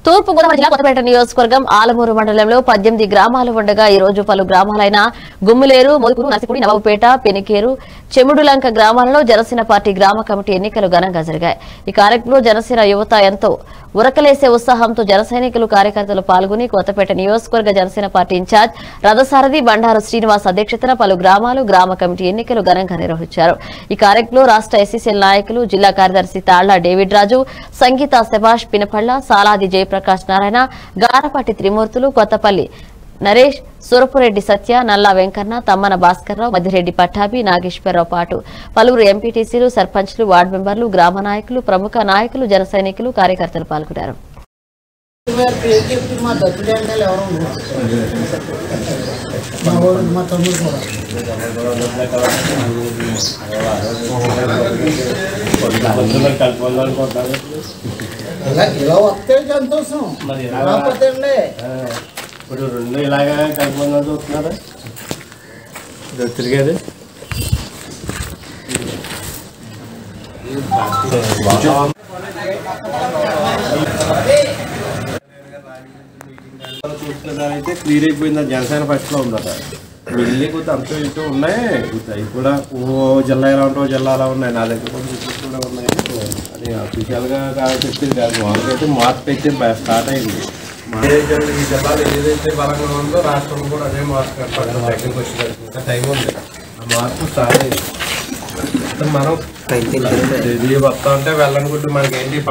తూర్పు గోదావరి జిల్లా కొత్తపేట నియోజకవర్గం ఆలమూరు మండలంలో పద్దెనిమిది గ్రామాలు ఉండగా ఈ రోజు పలు గ్రామాలైన గుమ్ములేరు మొదుకురు నసిపుడి నవాబుపేట పెనికేరు చెముడులంక గ్రామాలలో జనసేన పార్టీ గ్రామ కమిటీ ఎన్నికలు ఘనంగా జరిగాయి ఈ కార్యక్రమంలో జనసేన యువత ఎంతో ఉరకలేసే ఉత్సాహంతో జన సైనికులు కార్యకర్తలు పాల్గొని కొత్తపేట నియోజకవర్గ జనసేన పార్టీ ఇన్ఛార్జ్ రథసారథి బండారు శ్రీనివాస్ అధ్యక్షతన పలు గ్రామాలు గ్రామ కమిటీ ఎన్నికలు ఘనంగా నిర్వహించారు ఈ కార్యక్రమంలో రాష్ట్ర ఎస్సీసీఎల్ నాయకులు జిల్లా కార్యదర్శి తాళ్ల డేవిడ్ రాజు సంగీత శభాష్ పినపళ్ల సాలాది జయప్రకాష్ నారాయణ గారపాటి త్రిమూర్తులు కొత్తపల్లి నరేష్ సురపురెడ్డి సత్య నల్లా వెంకన్న తమ్మన భాస్కర్రావు మధ్యరెడ్డి పట్టాభి నాగేశ్వరరావు పాటు పలువురు ఎంపీటీసీలు సర్పంచ్లు వార్డు మెంబర్లు గ్రామ నాయకులు ప్రముఖ నాయకులు జన సైనికులు కార్యకర్తలు పాల్గొన్నారు గారి పేరు చెప్పి మా దత్తుడు అంటే ఎవరు ఉండరు. మా ఊరు మా తమ్ముడు కూడా ఇలా ఇలా వస్తే సంతోషం మరి ఇలా- లేకపోతే అండి ఇప్పుడు రెండు ఇలాగా కలిపి చూస్తున్నారా తిరిగేది చూస్తున్నదైతే క్లియర్ అయిపోయింది జనసేన ఫస్ట్ లో ఉందట వెళ్ళి కొంత అంతా ఇటు ఉన్నాయి కొంత అవి కూడా ఓ జిల్లా ఎలా ఉంటావు జిల్లా అలా ఉన్నాయి నా దగ్గర కూడా రిపోర్ట్స్ కూడా ఉన్నాయి అది అఫీషియల్ గా కాదు చెప్పింది కాదు మామూలుగా అయితే మార్పు అయితే బా- స్టార్ట్ అయింది మా- ఈ జిల్లాలో ఏదైతే బలంగా ఉందో రాష్ట్రంలో కూడా అదే మార్పు కనపడుతుంది దగ్గరికి వచ్చేసరికి ఇంకా టైం ఉంది ఆ మార్పు స్టార్ట్ అయింది మనం ఇది వస్తా ఉంటే వెళ్ళనుకుంటే మనకి ఏంటి